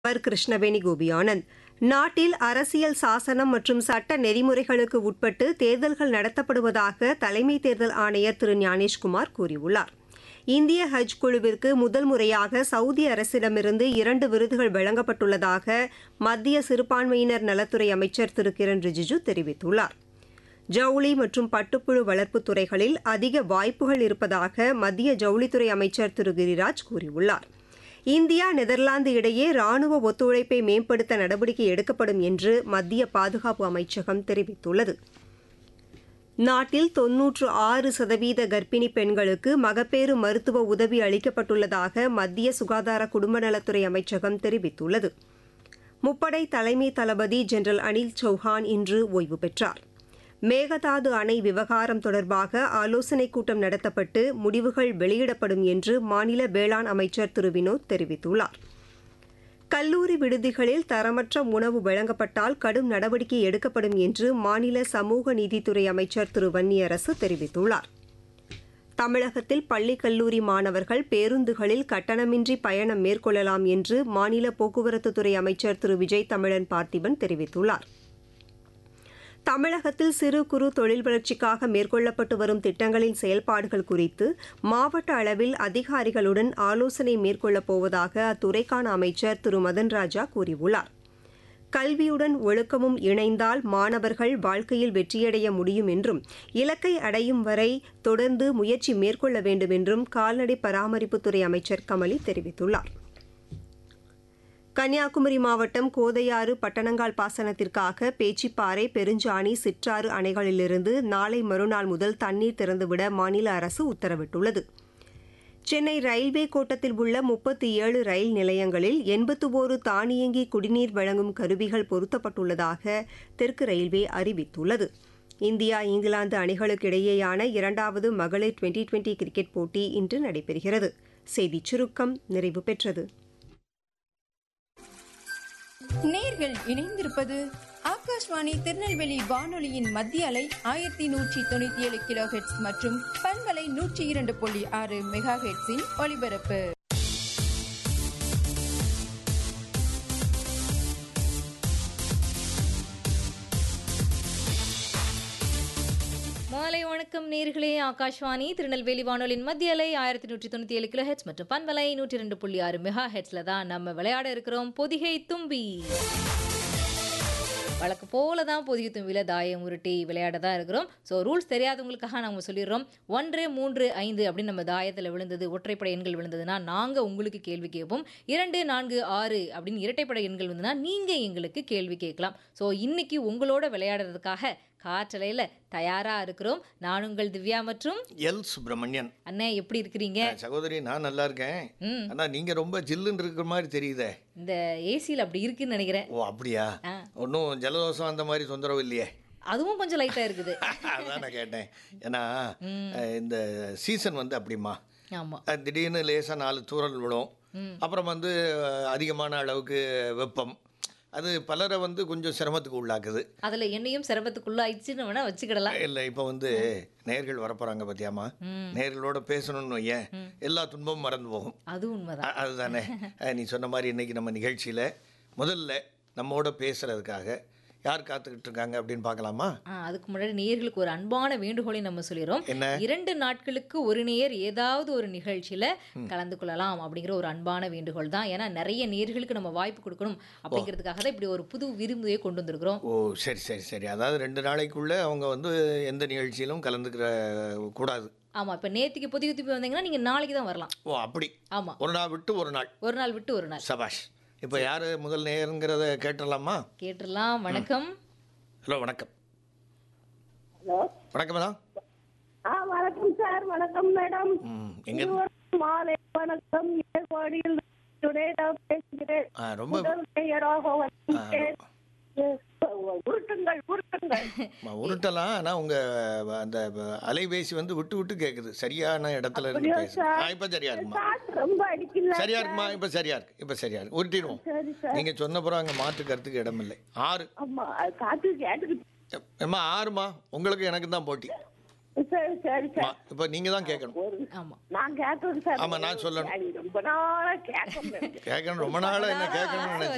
அவர் கிருஷ்ணவேணி கோபியானந்த் நாட்டில் அரசியல் சாசனம் மற்றும் சட்ட நெறிமுறைகளுக்கு உட்பட்டு தேர்தல்கள் நடத்தப்படுவதாக தலைமை தேர்தல் ஆணையர் திரு ஞானேஷ்குமார் கூறியுள்ளார் இந்திய ஹஜ் குழுவிற்கு முதல் முறையாக சவுதி அரசிடமிருந்து இரண்டு விருதுகள் வழங்கப்பட்டுள்ளதாக மத்திய சிறுபான்மையினர் நலத்துறை அமைச்சர் திரு கிரண் ரிஜிஜு தெரிவித்துள்ளார் ஜவுளி மற்றும் பட்டுப்புழு வளர்ப்புத் துறைகளில் அதிக வாய்ப்புகள் இருப்பதாக மத்திய ஜவுளித்துறை அமைச்சர் திரு கிரிராஜ் கூறியுள்ளார் இந்தியா நெதர்லாந்து இடையே ராணுவ ஒத்துழைப்பை மேம்படுத்த நடவடிக்கை எடுக்கப்படும் என்று மத்திய பாதுகாப்பு அமைச்சகம் தெரிவித்துள்ளது நாட்டில் தொன்னூற்று ஆறு சதவீத கர்ப்பிணி பெண்களுக்கு மகப்பேறு மருத்துவ உதவி அளிக்கப்பட்டுள்ளதாக மத்திய சுகாதார குடும்ப நலத்துறை அமைச்சகம் தெரிவித்துள்ளது முப்படை தலைமை தளபதி ஜெனரல் அனில் சௌஹான் இன்று ஓய்வு பெற்றார் மேகதாது அணை விவகாரம் தொடர்பாக ஆலோசனைக் கூட்டம் நடத்தப்பட்டு முடிவுகள் வெளியிடப்படும் என்று மாநில வேளாண் அமைச்சர் திரு வினோத் தெரிவித்துள்ளார் கல்லூரி விடுதிகளில் தரமற்ற உணவு வழங்கப்பட்டால் கடும் நடவடிக்கை எடுக்கப்படும் என்று மாநில சமூக நீதித்துறை அமைச்சர் திரு வன்னியரசு தெரிவித்துள்ளார் தமிழகத்தில் பள்ளி கல்லூரி மாணவர்கள் பேருந்துகளில் கட்டணமின்றி பயணம் மேற்கொள்ளலாம் என்று மாநில போக்குவரத்துத்துறை அமைச்சர் திரு விஜய் தமிழன் பார்த்திபன் தெரிவித்துள்ளார் தமிழகத்தில் சிறு குறு தொழில் வளர்ச்சிக்காக மேற்கொள்ளப்பட்டு வரும் திட்டங்களின் செயல்பாடுகள் குறித்து மாவட்ட அளவில் அதிகாரிகளுடன் ஆலோசனை மேற்கொள்ளப் போவதாக அத்துறைக்கான அமைச்சர் திரு மதன் ராஜா கூறியுள்ளார் கல்வியுடன் ஒழுக்கமும் இணைந்தால் மாணவர்கள் வாழ்க்கையில் வெற்றியடைய முடியும் என்றும் இலக்கை அடையும் வரை தொடர்ந்து முயற்சி மேற்கொள்ள வேண்டும் என்றும் கால்நடை பராமரிப்புத்துறை அமைச்சர் கமலி தெரிவித்துள்ளார் கன்னியாகுமரி மாவட்டம் கோதையாறு பட்டணங்கால் பாசனத்திற்காக பேச்சிப்பாறை பெருஞ்சாணி சிற்றாறு அணைகளிலிருந்து நாளை மறுநாள் முதல் தண்ணீர் திறந்துவிட மாநில அரசு உத்தரவிட்டுள்ளது சென்னை ரயில்வே கோட்டத்தில் உள்ள முப்பத்தி ஏழு ரயில் நிலையங்களில் எண்பத்து ஓரு தானியங்கி குடிநீர் வழங்கும் கருவிகள் பொருத்தப்பட்டுள்ளதாக தெற்கு ரயில்வே அறிவித்துள்ளது இந்தியா இங்கிலாந்து அணிகளுக்கு இடையேயான இரண்டாவது மகளிர் டுவெண்டி டுவெண்டி கிரிக்கெட் போட்டி இன்று நடைபெறுகிறது செய்திச் சுருக்கம் நிறைவு பெற்றது நேர்கள் இணைந்திருப்பது ஆகாஷ்வாணி திருநெல்வேலி வானொலியின் மத்திய அலை ஆயிரத்தி நூற்றி தொண்ணூத்தி ஏழு கிலோ ஹெட்ஸ் மற்றும் பண்பலை நூற்றி இரண்டு புள்ளி ஆறு மெகா ஹெட்ஸின் ஒலிபரப்பு மாலை வணக்கம் நேர்களே ஆகாஷ்வாணி திருநெல்வேலி வானொலியின் மத்திய அலை ஆயிரத்தி நூற்றி தொண்ணூற்றி ஏழு கிலோ ஹெட்ஸ் மற்றும் பண்பலை நூற்றி ரெண்டு புள்ளி ஆறு மெகா ஹெட்ஸில் தான் நம்ம விளையாட இருக்கிறோம் பொதிகை தும்பி வழக்கு போல தான் பொதிகை தும்பியில் தாயம் உருட்டி விளையாட தான் இருக்கிறோம் ஸோ ரூல்ஸ் தெரியாதவங்களுக்காக நம்ம சொல்லிடுறோம் ஒன்று மூன்று ஐந்து அப்படின்னு நம்ம தாயத்தில் விழுந்தது ஒற்றைப்படை எண்கள் விழுந்ததுன்னா நாங்கள் உங்களுக்கு கேள்வி கேட்போம் இரண்டு நான்கு ஆறு அப்படின்னு இரட்டைப்படை எண்கள் விழுந்ததுன்னா நீங்கள் எங்களுக்கு கேள்வி கேட்கலாம் ஸோ இன்னைக்கு உங்களோட விளையாடுறதுக்காக காற்றலையில் தயாராக இருக்கிறோம் நான் உங்கள் திவ்யா மற்றும் எல் சுப்பிரமணியன் அண்ணே எப்படி இருக்கிறீங்க சகோதரி நான் நல்லா இருக்கேன் ம் ஆனா நீங்க ரொம்ப ஜில்லுன்னு இருக்கிற மாதிரி தெரியுதே இந்த ஏசியில் அப்படி இருக்குன்னு நினைக்கிறேன் ஓ அப்படியா ஆ. ஒன்றும் ஜலதோஷம் அந்த மாதிரி தொந்தரவு இல்லையே அதுவும் கொஞ்சம் லைட்டாக இருக்குது அதான் நான் கேட்டேன் ஏன்னா அஹ், இந்த சீசன் வந்து அப்படிமா ஆமாம் அஹ், திடீர்னு லேசாக நாலு தூறல் விழும் அப்புறம் வந்து அஹ், அதிகமான அளவுக்கு வெப்பம் அது பலரை வந்து கொஞ்சம் சிரமத்துக்கு உள்ளாக்குது அதில் என்னையும் சிரமத்துக்குள்ள ஆயிடுச்சுன்னு வேணா வச்சுக்கிடலாம் இல்லை இப்போ வந்து நேர்கள் வரப்போகிறாங்க பார்த்தியாமா ம். நேர்களோட பேசணும்னு வையேன் எல்லா துன்பமும் மறந்து போகும் அது உண்மைதான் அ- அதுதானே அஹ் நீ சொன்ன மாதிரி இன்னைக்கு நம்ம நிகழ்ச்சியில் முதல்ல நம்மோட பேசுறதுக்காக யார் காத்துக்கிட்டு இருக்காங்க அப்படின்னு பார்க்கலாமா ஆ, அதுக்கு முன்னாடி நேயர்களுக்கு ஒரு அன்பான வேண்டுகோளை நம்ம சொல்லிடுறோம் என்ன இரண்டு நாட்களுக்கு ஒரு நேயர் ஏதாவது ஒரு நிகழ்ச்சியில கலந்து கொள்ளலாம் அப்படிங்கிற ஒரு அன்பான வேண்டுகோள் தான் ஏன்னா நிறைய நேயர்களுக்கு நம்ம வாய்ப்பு கொடுக்கணும் அப்படிங்கிறதுக்காக தான் இப்படி ஒரு புது விரும்புதையை கொண்டு வந்திருக்கிறோம் ஓ சரி சரி சரி அதாவது ரெண்டு நாளைக்குள்ள அவங்க வந்து எந்த நிகழ்ச்சியிலும் கலந்துக்கிற கூடாது ஆமா இப்ப நேத்திக்கு புதிய திருப்பி வந்தீங்கன்னா நீங்க நாளைக்கு தான் வரலாம் ஓ அப்படி ஆமா ஒரு நாள் விட்டு ஒரு நாள் ஒரு நாள் விட்டு ஒரு நாள் சபாஷ் இப்போ யார் முதல் நேருங்கிறத கேட்டுடலாமா கேட்டுடலாம் வணக்கம் ஹலோ வணக்கம் ஹலோ வணக்கம் மேடம் ஆ வணக்கம் சார் வணக்கம் மேடம் ம் எங்க இருவருக்கும் மாலை வணக்கம் ஏற்பாடியில் துணையிடா பேசுகிறேன் ஆ ரொம்ப முதல் பெயராக வந்தேன் உருட்டுங்கள் உருட்டுங்கள் ம, உருட்டலாம் ஆனால் உங்கள் அந்த அலைபேசி வந்து விட்டு விட்டு கேட்குது சரியான இடத்துல இருந்து அப்படியா பேசுங்க சார்? ஆ இப்போ சரியா இருக்குமா காற்று ரொம்ப அடிக்கல சரியா இருக்குமா இப்போ சரியா இருக்கு இப்போ சரியா இருக்கு உருட்டிடுவோம் சரி சார் நீங்கள் சொன்னப்புறம் அங்கே மாற்று கருத்துக்கு இடமில்லை ஆறு ஆமா அது காற்று கேட்டுக்கிட்டு ஏம்மா ஆறுமா உங்களுக்கு எனக்கு தான் போட்டி சரி சரி சார் இப்போ நீங்கள் தான் கேட்கணும் ஒரு ஆமா நான் கேட்கறது சார் ஆமா, நான் சொல்லணும். அது ரொம்ப நாளா கேட்கணும் கேட்கணும் ரொம்ப நாளாக என்ன கேட்கணும்னு நினைச்சேன்